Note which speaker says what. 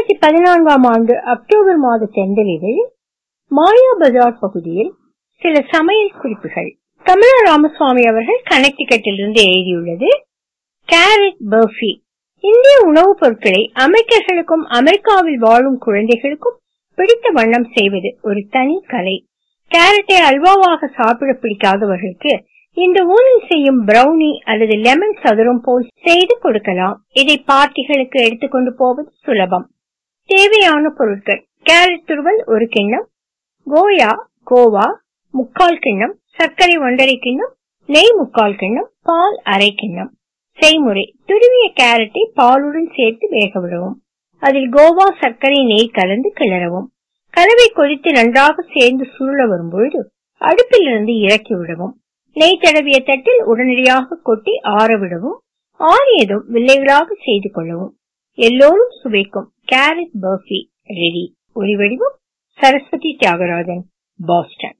Speaker 1: இரண்டாயிரத்தி பதினான்காம் ஆண்டு அக்டோபர் மாத தென்றலிதழில் மாயா பஜார் பகுதியில் சில சமையல் குறிப்புகள் கமலா ராமசுவாமி அவர்கள் கனெக்டிகட்டிலிருந்து எழுதியுள்ளது கேரட் பர்ஃபி இந்திய உணவுப் பொருட்களை அமெரிக்கர்களுக்கும் அமெரிக்காவில் வாழும் குழந்தைகளுக்கும் பிடித்த வண்ணம் செய்வது ஒரு தனி கலை கேரட்டை அல்வாவாக சாப்பிட பிடிக்காதவர்களுக்கு இந்த ஊனில் செய்யும் பிரவுனி அல்லது லெமன் சதுரம் போல் செய்து கொடுக்கலாம் இதை பார்ட்டிகளுக்கு எடுத்துக்கொண்டு போவது சுலபம் தேவையான பொருட்கள் கேரட் துருவல் ஒரு கிண்ணம் கோயா கோவா முக்கால் கிண்ணம் சர்க்கரை ஒன்றரை கிண்ணம் நெய் முக்கால் கிண்ணம் பால் அரை கிண்ணம் செய்முறை துருவிய கேரட்டை பாலுடன் சேர்த்து வேக விடவும் அதில் கோவா சர்க்கரை நெய் கலந்து கிளறவும் கலவை கொதித்து நன்றாக சேர்ந்து சுருள வரும்பொழுது அடுப்பிலிருந்து இறக்கி விடவும் நெய் தடவிய தட்டில் உடனடியாக கொட்டி ஆற விடவும் ஆறியதும் வில்லைகளாக செய்து கொள்ளவும் எல்லோரும் சுவைக்கும் கேரட் பர்ஃபி ரெடி ஒலி வடிவம் சரஸ்வதி தியாகராஜன் பாஸ்டன்